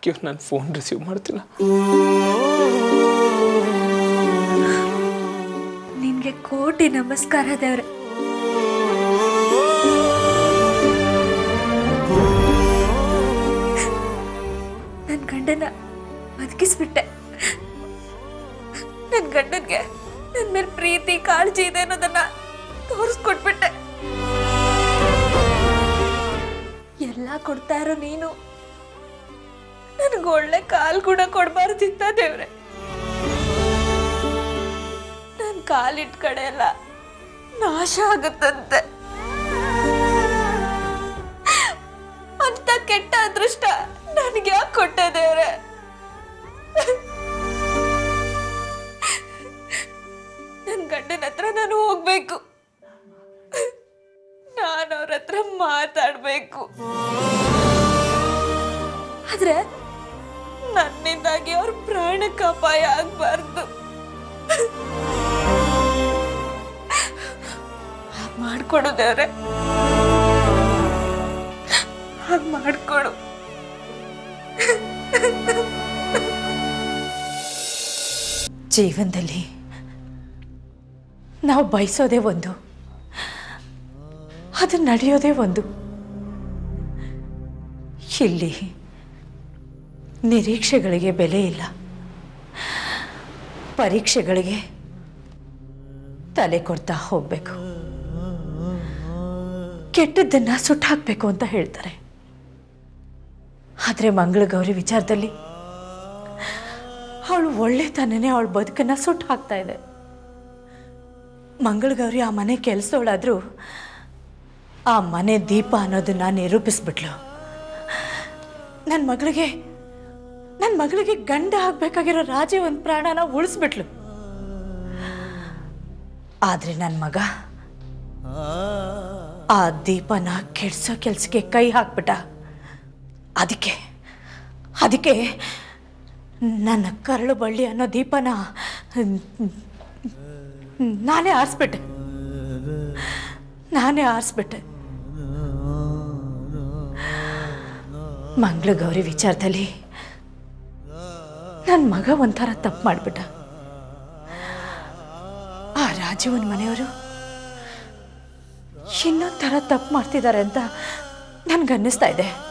ಅದಕ್ಕೆ ನಾನು phone receive ಮಾಡ್ತಿಲ್ಲ ನಿನ್ಗೆ ಕೋಟಿ ನಮಸ್ಕಾರ ದೇವ್ರೆ ನನ್ನ ಗಂಡನ ಬದುಕಿಸ್ಬಿಟ್ಟೆ ನನ್ನ ಗಂಡನ್ಗೆ ನನ್ನ ಮೇಲೆ ಪ್ರೀತಿ ಕಾಳಜಿ ಇದೆ ಅನ್ನೋದನ್ನ ತೋರಿಸ್ಕೊಟ್ಬಿಟ್ಟೆ ಎಲ್ಲ ಕೊಡ್ತಾ ಇರೋ ನೀನು ನನಗೆ ಒಳ್ಳೆ ಕಾಲ್ ಕೂಡ ಕೊಡಬಾರ್ದಿತ್ತ ದೇವ್ರೆ ನನ್ನ ಕಾಲಿಟ್ಟ ಕಡೆ ಎಲ್ಲ ನಾಶ ಆಗುತ್ತಂತೆ ಅಂತ ಕೆಟ್ಟ ಅದೃಷ್ಟ ನನಗೆ ಯಾಕೆ ಕೊಟ್ಟೆ ದೇವ್ರೆ ನನ್ನ ಗಂಡನ ಹತ್ರ ನಾನು ಹೋಗ್ಬೇಕು ನಾನು ಅವ್ರ ಹತ್ರ ಮಾತಾಡ್ಬೇಕು ಆದ್ರೆ ನನ್ನಿಂದಾಗಿ ಅವ್ರ ಪ್ರಾಣಕ್ಕೆ ಅಪಾಯ ಆಗ್ಬಾರ್ದು ಹಾಗ್ ಮಾಡ್ಕೊಡು ದೇವ್ರೆ ಹಾಗೆ ಮಾಡ್ಕೊಡು ಜೀವನದಲ್ಲಿ ನಾವು ಬಯಸೋದೇ ಒಂದು ಅದು ನಡೆಯೋದೇ ಒಂದು ಇಲ್ಲಿ ನಿರೀಕ್ಷೆಗಳಿಗೆ ಬೆಲೆ ಇಲ್ಲ ಪರೀಕ್ಷೆಗಳಿಗೆ ತಲೆ ಕೊಡ್ತಾ ಹೋಗಬೇಕು ಕೆಟ್ಟದ್ದನ್ನು ಸುಟ್ಟಾಕಬೇಕು ಅಂತ ಹೇಳ್ತಾರೆ ಆದರೆ ಮಂಗಳಗೌರಿ ವಿಚಾರದಲ್ಲಿ ಅವಳು ಒಳ್ಳೆತನನೇ ಅವಳ ಬದುಕನ್ನು ಸುಟ್ಟು ಹಾಕ್ತಾ ಇದೆ ಮಂಗಳಗೌರಿ ಆ ಮನೆ ಕೆಲಸದವಳಾದರೂ ಆ ಮನೆ ದೀಪ ಅನ್ನೋದನ್ನ ನಿರೂಪಿಸ್ಬಿಟ್ಲು ನನ್ನ ಮಗಳಿಗೆ ನನ್ನ ಮಗಳಿಗೆ ಗಂಡ ಆಗ್ಬೇಕಾಗಿರೋ ರಾಜೆ ಒಂದು ಪ್ರಾಣನ ಉಳಿಸ್ಬಿಟ್ಲು ಆದರೆ ನನ್ನ ಮಗ ಆ ದೀಪನ ಕೆಡ್ಸೋ ಕೆಲಸಕ್ಕೆ ಕೈ ಹಾಕ್ಬಿಟ್ಟ ಅದಕ್ಕೆ ಅದಕ್ಕೆ ನನ್ನ ಕರಳು ಬಳ್ಳಿ ಅನ್ನೋ ದೀಪನ ನಾನೇ ಆರಿಸ್ಬಿಟ್ಟೆ ನಾನೇ ಆರಿಸ್ಬಿಟ್ಟೆ ಮಂಗಳಗೌರಿ ವಿಚಾರದಲ್ಲಿ ನನ್ನ ಮಗ ಒಂಥರ ತಪ್ಪು ಮಾಡಿಬಿಟ್ಟ ಆ ರಾಜವನ್ ಮನೆಯವರು ಇನ್ನೊಂದು ಥರ ತಪ್ಪು ಮಾಡ್ತಿದ್ದಾರೆ ಅಂತ ನನ್ಗನ್ನಿಸ್ತಾ ಇದೆ